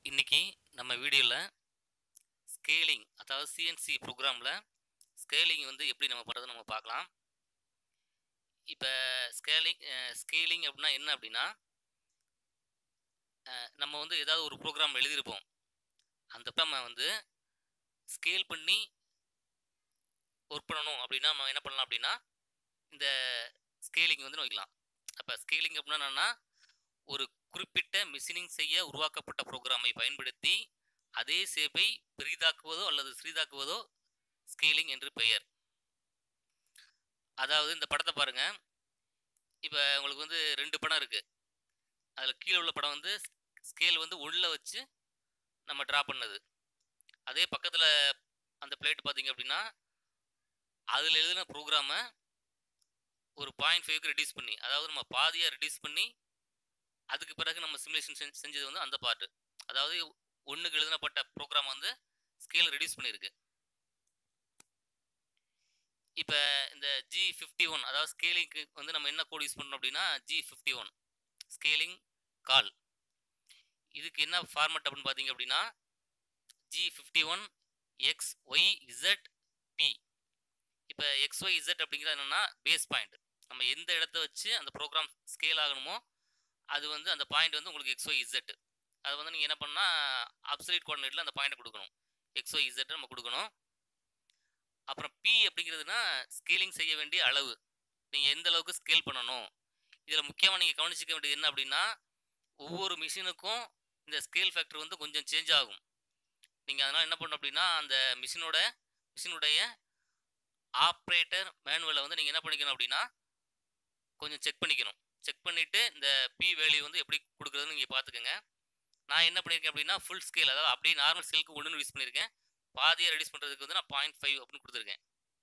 இன்னைக்கு நம்ம வீடியோவில் ஸ்கேலிங் அதாவது சிஎன்சி ப்ரோக்ராமில் ஸ்கேலிங் வந்து எப்படி நம்ம பண்ணுறது நம்ம பார்க்கலாம் இப்போ ஸ்கேலிங் ஸ்கேலிங் அப்படின்னா என்ன அப்படின்னா அஹ், நம்ம வந்து ஏதாவது ஒரு ப்ரோக்ராம் எழுதியிருப்போம் அந்த ப்ரோக்ராமை வந்து ஸ்கேல் பண்ணி ஒர்க் பண்ணணும் அப்படின்னா நம்ம என்ன பண்ணலாம் அப்படின்னா இந்த ஸ்கேலிங் வந்து வைக்கலாம் அப்போ ஸ்கேலிங் அப்படின்னா என்னன்னா ஒரு குறிப்பிட்ட மிஷினிங் செய்ய உருவாக்கப்பட்ட ப்ரோக்ராமை பயன்படுத்தி அதே ஷேப்பை பெரிதாக்குவதோ அல்லது சிறிதாக்குவதோ ஸ்கேலிங் என்று பெயர் அதாவது இந்த படத்தை பாருங்க இப்போ உங்களுக்கு வந்து ரெண்டு படம் இருக்கு அதில் கீழே உள்ள படம் வந்து ஸ்கேல் வந்து உள்ள வச்சு நம்ம ட்ரா பண்ணது அதே பக்கத்தில் அந்த பிளேட் பார்த்தீங்க அப்படின்னா அதில் எழுதின ப்ரோக்ராமை ஒரு பாயிண்ட் ஃபைவ்க்கு ரெடியூஸ் பண்ணி அதாவது நம்ம பாதியாக ரெடியூஸ் பண்ணி அதுக்கு பிறகு நம்ம சிமுலேஷன் செஞ்சது வந்து அந்த பார்ட்டு அதாவது ஒன்றுக்கு எழுதப்பட்ட ப்ரோக்ராம் வந்து ஸ்கேல் ரெடியூஸ் பண்ணியிருக்கு இப்போ இந்த ஜி ஃபிஃப்டி ஒன் அதாவது ஸ்கேலிங்க்கு வந்து நம்ம என்ன கோட் யூஸ் பண்ணோம் அப்படின்னா G fifty one scaling call இதுக்கு என்ன ஃபார்மட் அப்படின்னு பார்த்தீங்க அப்படின்னா G fifty one X Y Z P இப்போ எக்ஸ் ஒய் இசட் அப்படிங்கிறது என்னென்னா பேஸ் பாயிண்ட் நம்ம எந்த இடத்த வச்சு அந்த ப்ரோக்ராம் ஸ்கேல் ஆகணுமோ அது வந்து அந்த பாயிண்ட் வந்து உங்களுக்கு எக்ஸ் ஒய் இசட் அது வந்து நீங்கள் என்ன பண்ணால் அப்சலிட் கோஆர்டினேட்டில் அந்த பாயிண்ட் கொடுக்கணும் எக்ஸ் ஒய் இசட் நம்ம கொடுக்கணும் அப்புறம் பி அப்படிங்கிறதுனா ஸ்கேலிங் செய்ய வேண்டிய அளவு நீங்கள் எந்த அளவுக்கு ஸ்கேல் பண்ணணும் இதில் முக்கியமாக நீங்கள் கவனிச்சிக்க வேண்டியது என்ன அப்படின்னா ஒவ்வொரு மிஷினுக்கும் இந்த ஸ்கேல் ஃபேக்டர் வந்து கொஞ்சம் சேஞ்ச் ஆகும் நீங்கள் அதனால் என்ன பண்ணணும் அப்படின்னா அந்த மிஷினோட மிஷினுடைய ஆப்ரேட்டர் மேனுவலை வந்து நீங்கள் என்ன பண்ணிக்கணும் அப்படின்னா கொஞ்சம் செக் பண்ணிக்கணும் செக் பண்ணிவிட்டு இந்த பி வேல்யூ வந்து எப்படி கொடுக்குறதுன்னு நீங்கள் பார்த்துக்கோங்க நான் என்ன பண்ணியிருக்கேன் அப்படின்னா ஃபுல் ஸ்கேல் அதாவது அப்படியே நார்மல் ஸ்கேலுக்கு ஒன்றுன்னு யூஸ் பண்ணியிருக்கேன் பாதியாக ரெடியூஸ் பண்ணுறதுக்கு வந்து நான் பாயிண்ட் ஃபைவ் அப்படின்னு கொடுத்துருக்கேன்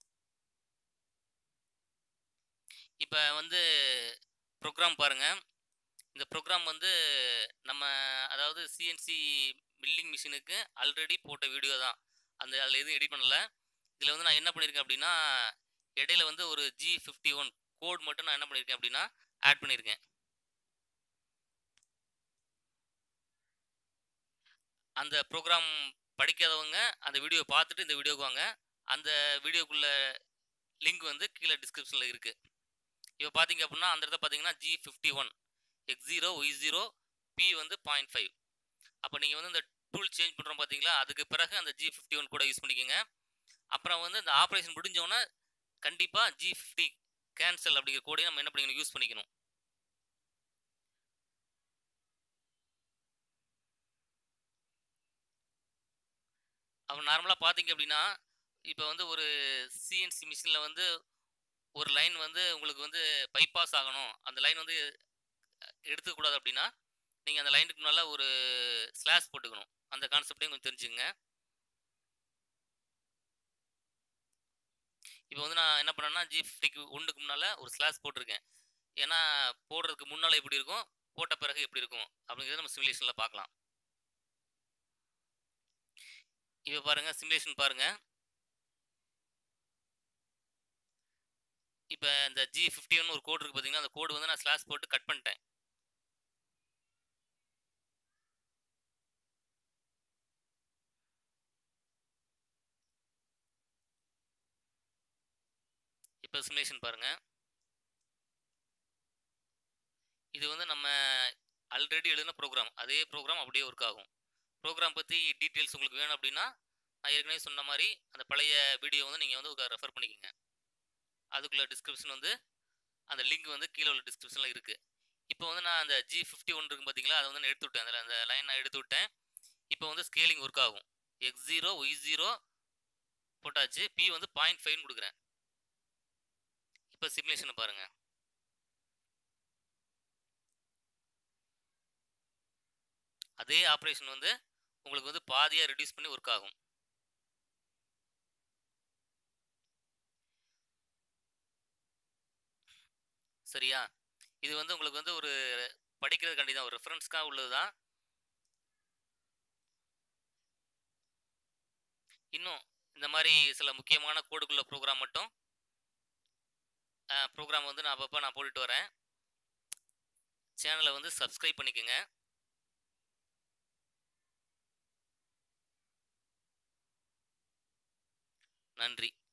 இப்போ வந்து ப்ரோக்ராம் பாருங்கள் இந்த ப்ரோக்ராம் வந்து நம்ம அதாவது சிஎன்சி மில்லிங் மிஷினுக்கு ஆல்ரெடி போட்ட வீடியோ தான் அந்த அதில் எதுவும் எடிட் பண்ணல இதில் வந்து நான் என்ன பண்ணியிருக்கேன் அப்படின்னா இடையில வந்து ஒரு ஜி ஃபிஃப்டி ஒன் கோட் மட்டும் நான் என்ன பண்ணியிருக்கேன் அப்படின்னா ஆட் பண்ணியிருக்கேன் அந்த ப்ரோக்ராம் படிக்காதவங்க அந்த வீடியோ பார்த்துட்டு இந்த வீடியோக்கு வாங்க அந்த வீடியோக்குள்ள லிங்க் வந்து கீழே டிஸ்கிரிப்ஷனில் இருக்குது இப்போ பார்த்தீங்க அப்படின்னா அந்த இடத்த பார்த்தீங்கன்னா G fifty one X zero Y zero P வந்து பாயிண்ட் ஃபைவ் அப்போ நீங்கள் வந்து இந்த டூல் சேஞ்ச் பண்ணுறோம் பார்த்தீங்களா அதுக்கு பிறகு அந்த ஜி ஃபிஃப்டி ஒன் கூட யூஸ் பண்ணிக்கோங்க அப்புறம் வந்து இந்த ஆப்ரேஷன் முடிஞ்சோடனே கண்டிப்பாக ஜி ஃபிஃப்டி கேன்சல் அப்படிங்கிற கோடையும் நம்ம என்ன பண்ணிக்கணும் யூஸ் பண்ணிக்கணும் அப்போ நார்மலாக பார்த்தீங்க அப்படின்னா இப்போ வந்து ஒரு சிஎன்சி மிஷினில் வந்து ஒரு லைன் வந்து உங்களுக்கு வந்து பைபாஸ் ஆகணும் அந்த லைன் வந்து எடுத்துக்கூடாது அப்படின்னா நீங்கள் அந்த லைனுக்கு முன்னால் ஒரு ஸ்லாஷ் போட்டுக்கணும் அந்த கான்செப்டையும் கொஞ்சம் தெரிஞ்சுங்க இப்போ வந்து நான் என்ன பண்ணேன்னா ஜி ஃபிஃப்டிக்கு ஒன்றுக்கு முன்னால் ஒரு ஸ்லாஷ் போட்டிருக்கேன் ஏன்னா போடுறதுக்கு முன்னால் எப்படி இருக்கும் போட்ட பிறகு எப்படி இருக்கும் அப்படிங்கிறத நம்ம சிமுலேஷனில் பார்க்கலாம் இப்போ பாருங்கள் சிமுலேஷன் பாருங்கள் இப்போ இந்த ஜி ஃபிஃப்டி ஒன் ஒரு கோடு இருக்குது பார்த்தீங்கன்னா அந்த கோடு வந்து நான் ஸ்லாஷ் போட்டு கட் பண்ணிட்டேன் இப்போ சிமுலேஷன் பாருங்கள் இது வந்து நம்ம ஆல்ரெடி எழுதின ப்ரோக்ராம் அதே ப்ரோக்ராம் அப்படியே ஒர்க் ஆகும் ப்ரோக்ராம் பற்றி டீட்டெயில்ஸ் உங்களுக்கு வேணும் அப்படின்னா நான் ஏற்கனவே சொன்ன மாதிரி அந்த பழைய வீடியோ வந்து நீங்கள் வந்து ரெஃபர் பண்ணிக்கோங்க அதுக்குள்ள டிஸ்கிரிப்ஷன் வந்து அந்த லிங்க் வந்து கீழே உள்ள டிஸ்கிரிப்ஷனில் இருக்குது இப்போ வந்து நான் அந்த ஜி ஃபிஃப்டி ஒன் இருக்கு பார்த்தீங்களா அதை வந்து நான் எடுத்து விட்டேன் அதில் அந்த லைன் நான் எடுத்து விட்டேன் இப்போ வந்து ஸ்கேலிங் ஒர்க் ஆகும் எக்ஸ் ஜீரோ ஒய் ஜீரோ போட்டாச்சு பி வந்து பாயிண்ட் ஃபைவ்னு கொடுக்குறேன் இப்போ சிமுலேஷனை பாருங்கள் அதே ஆப்ரேஷன் வந்து உங்களுக்கு வந்து பாதியாக ரெடியூஸ் பண்ணி ஒர்க் ஆகும் சரியா இது வந்து உங்களுக்கு வந்து ஒரு படிக்கிறதுக்காண்டி தான் ஒரு ரெஃபரன்ஸ்க்காக உள்ளது தான் இன்னும் இந்த மாதிரி சில முக்கியமான கோடுக்குள்ள ப்ரோக்ராம் மட்டும் ப்ரோக்ராம் வந்து நான் அப்பப்போ நான் போட்டுட்டு வரேன் சேனலை வந்து சப்ஸ்கிரைப் பண்ணிக்கோங்க நன்றி